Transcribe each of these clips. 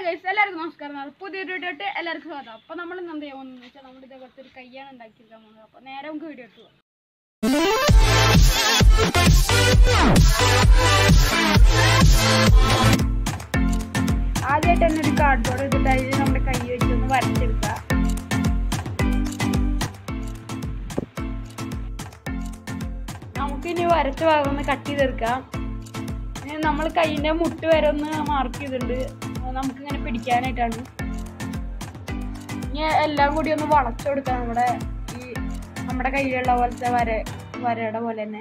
guys എല്ലാവർക്കും നമസ്കാരം നാളെ പുതിയൊരു വീഡിയോ ഇട്ട് എല്ലാവർക്കും സ്വാഗതം അപ്പൊ നമ്മൾ ഇന്ന് എന്ത് ചെയ്യാൻ പോകുന്നത് വെച്ചാൽ നമ്മൾ ഇതേപോലത്തെ ഒരു കയ്യാണ് ഉണ്ടാക്കിയിരിക്കാൻ പോകുന്നത് അപ്പൊ നേരെ നമുക്ക് വീഡിയോ ഇട്ടു ആദ്യമായിട്ട് തന്നെ ഒരു കാർഡ്ബോർഡ് എടുത്തിട്ട് അതിൽ നമ്മുടെ കൈ വെച്ചൊന്ന് വരച്ചെടുക്കുക നമുക്കിനി വരച്ച ഭാഗം ഒന്ന് കട്ട് ചെയ്തെടുക്കാം ഇനി നമ്മൾ കൈയിന്റെ മുട്ട് വരെ ഒന്ന് മാർക്ക് ചെയ്തിട്ടുണ്ട് അത് നമുക്കിങ്ങനെ പിടിക്കാനായിട്ടാണ് ഇനി എല്ലാം കൂടി ഒന്ന് വളച്ചു കൊടുക്കാം നമ്മുടെ ഈ നമ്മുടെ കയ്യിലുള്ള പോലത്തെ വര വരയുടെ പോലെ തന്നെ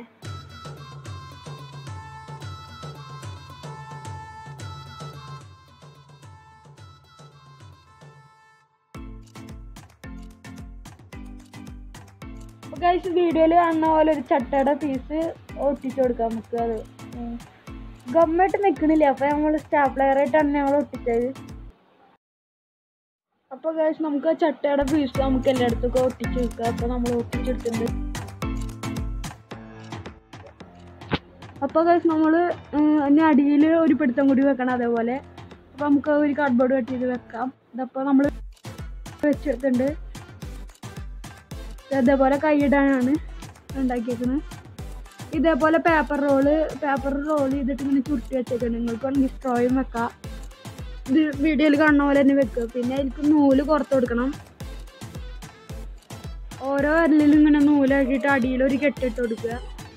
ഗൈസ് വീഡിയോയിൽ കാണുന്ന പോലെ ഒരു ചട്ടയുടെ പീസ് ഒട്ടിച്ചു കൊടുക്കാം നമുക്ക് അത് ഗമ്മായിട്ട് നിൽക്കണില്ല അപ്പൊ നമ്മൾ സ്റ്റാപ്ലെയറായിട്ടാണ് ഞങ്ങൾ ഒട്ടിച്ചത് അപ്പൊ ഗൈസ് നമുക്ക് ആ ചട്ടയുടെ പീസ് നമുക്ക് എല്ലായിടത്തൊക്കെ ഒട്ടിച്ചു വെക്കാം അപ്പൊ നമ്മൾ ഒട്ടിച്ചെടുത്തിട്ടുണ്ട് അപ്പൊ ഗൈസ് നമ്മള് ഇനി അടിയിൽ ഒരു പിടുത്തം കൂടി വെക്കണം അതേപോലെ അപ്പൊ നമുക്ക് ഒരു കാർഡ്ബോർഡ് കട്ട് ചെയ്ത് വെക്കാം ഇതപ്പോ നമ്മൾ വെച്ചെടുത്തിട്ടുണ്ട് ഇതേപോലെ കൈയിടാനാണ് ഉണ്ടാക്കിയേക്കുന്നത് ഇതേപോലെ പേപ്പർ റോള് പേപ്പർ റോൾ ചെയ്തിട്ട് ഇങ്ങനെ ചുരുട്ടി വെച്ചേക്കുന്നത് നിങ്ങൾക്ക് വേണമെങ്കിൽ സ്ട്രോയും വെക്കാം ഇത് വീഡിയോയിൽ കാണുന്ന പോലെ തന്നെ വെക്കുക പിന്നെ അതിലേക്ക് നൂല് പുറത്ത് കൊടുക്കണം ഓരോ വിരലിലും ഇങ്ങനെ നൂലാക്കിയിട്ട് അടിയിൽ ഒരു കെട്ടിട്ട് കൊടുക്കുക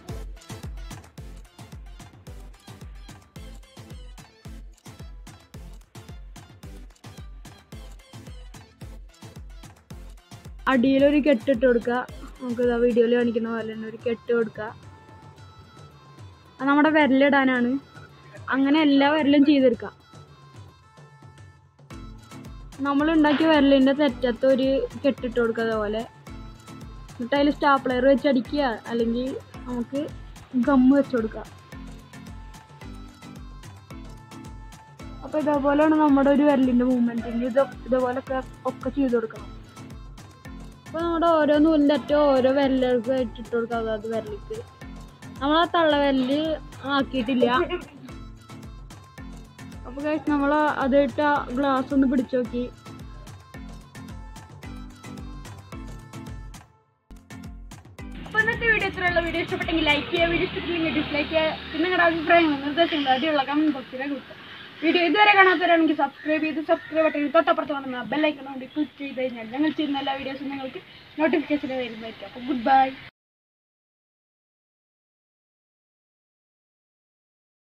അടിയിലൊരു കെട്ടിട്ട് കൊടുക്കുക നമുക്ക് ഇതാ വീഡിയോയിൽ കാണിക്കുന്ന പോലെ തന്നെ ഒരു കെട്ട് കൊടുക്കുക അത് നമ്മുടെ വിരലിടാനാണ് അങ്ങനെ എല്ലാ വിരലും ചെയ്തെടുക്കാം നമ്മൾ ഉണ്ടാക്കിയ വിരലിൻ്റെ തെറ്റത്ത് ഒരു കെട്ടിട്ട് കൊടുക്കുക അതേപോലെ എന്നിട്ട് അതിൽ സ്റ്റാപ്ലെയർ വെച്ച് അടിക്കുക അല്ലെങ്കിൽ നമുക്ക് ഗമ്മ് വെച്ച് കൊടുക്കുക അപ്പോൾ ഇതേപോലെയാണ് നമ്മുടെ ഒരു വിരലിൻ്റെ മൂവ്മെൻറ്റ് ഇത് ഇതേപോലൊക്കെ ഒക്കെ ചെയ്ത് കൊടുക്കണം അപ്പോൾ നമ്മുടെ ഓരോ നൂലിൻ്റെ അറ്റം ഓരോ വിരലുകൾക്ക് ഇട്ടിട്ട് കൊടുക്കുക അതായത് വിരലിക്ക് നമ്മൾ ആ തള്ള വിരല് ആക്കിയിട്ടില്ല അപ്പോൾ കഴിച്ച് നമ്മൾ അതായിട്ട് ആ ഗ്ലാസ് ഒന്ന് പിടിച്ചു നോക്കി അപ്പോൾ ഇന്നത്തെ വീഡിയോ ഇത്രയുള്ള വീഡിയോ ഇഷ്ടപ്പെട്ടെങ്കിൽ ലൈക്ക് ചെയ്യുക വീഡിയോ ഇഷ്ടപ്പെട്ടില്ലെങ്കിൽ ഡിസ്ലൈക്ക് ചെയ്യുക പിന്നെ നിങ്ങളുടെ അഭിപ്രായങ്ങൾ നിർദ്ദേശങ്ങൾ അടിയുള്ള കമൻറ്റ് ബോക്സിലേക്ക് കൊടുക്കുക വീഡിയോ ഇതുവരെ കാണാത്തവരാണെങ്കിൽ സബ്സ്ക്രൈബ് ചെയ്ത് സബ്സ്ക്രൈബ് ബട്ടൺ തൊട്ടപ്പുറത്ത് കാണുന്ന ബെല്ലൈക്കൺ കൊണ്ട് ക്ലിക്ക് ചെയ്ത് കഴിഞ്ഞാൽ ഞങ്ങൾ ചെയ്യുന്ന എല്ലാ വീഡിയോസും നിങ്ങൾക്ക് നോട്ടിഫിക്കേഷൻ വരുന്നതായിരിക്കും അപ്പോൾ ഗുഡ് ബൈ